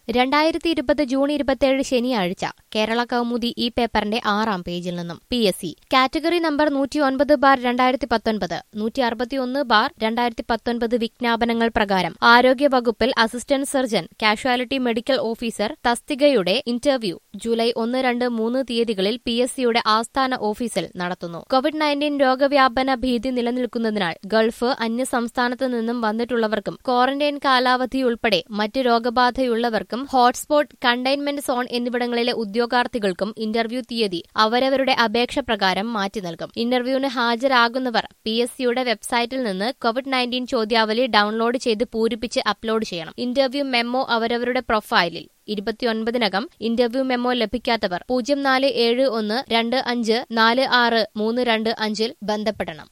രണ്ടായിരത്തി ഇരുപത് ജൂൺ ഇരുപത്തിയേഴ് ശനിയാഴ്ച കേരള കൗമുദി ഈ പേപ്പറിന്റെ ആറാം പേജിൽ നിന്നും P S C category number നൂറ്റി ഒൻപത് ബാർ രണ്ടായിരത്തി പത്തൊൻപത് നൂറ്റി അറുപത്തിയൊന്ന് ബാർ രണ്ടായിരത്തി പത്തൊൻപത് വിജ്ഞാപനങ്ങൾ പ്രകാരം ആരോഗ്യ വകുപ്പിൽ assistant surgeon casualty medical officer തസ്തികയുടെ ഇന്റർവ്യൂ ജൂലൈ ഒന്ന് രണ്ട് മൂന്ന് തീയതികളിൽ പി എസ് സിയുടെ ആസ്ഥാന ഓഫീസിൽ നടത്തുന്നു കോവിഡ് നയൻറ്റീൻ രോഗവ്യാപന ഭീതി നിലനിൽക്കുന്നതിനാൽ ഗൾഫ് അന്യ സംസ്ഥാനത്ത് നിന്നും വന്നിട്ടുള്ളവർക്കും ക്വാറന്റൈൻ കാലാവധി ഉൾപ്പെടെ മറ്റ് രോഗബാധയുള്ളവർക്കും ഹോട്ട്സ്പോട്ട് കണ്ടെയ്ൻമെന്റ് സോൺ എന്നിവിടങ്ങളിലെ ഉദ്യോഗാർത്ഥികൾക്കും ഇന്റർവ്യൂ തീയതി അവരവരുടെ അപേക്ഷ പ്രകാരം മാറ്റി നൽകും ഇന്റർവ്യൂവിന് ഹാജരാകുന്നവർ പി എസ് സിയുടെ വെബ്സൈറ്റിൽ നിന്ന് കോവിഡ് നയൻറ്റീൻ ചോദ്യാവലി ഡൌൺലോഡ് ചെയ്ത് പൂരിപ്പിച്ച് അപ്ലോഡ് ചെയ്യണം ഇന്റർവ്യൂ മെമ്മോ അവരവരുടെ പ്രൊഫൈലിൽ ഇരുപത്തിയൊൻപതിനകം ഇന്റർവ്യൂ മെമ്മോ ലഭിക്കാത്തവർ പൂജ്യം നാല് ഏഴ് ഒന്ന് രണ്ട് അഞ്ച് നാല് ആറ് മൂന്ന് രണ്ട് അഞ്ചിൽ ബന്ധപ്പെടണം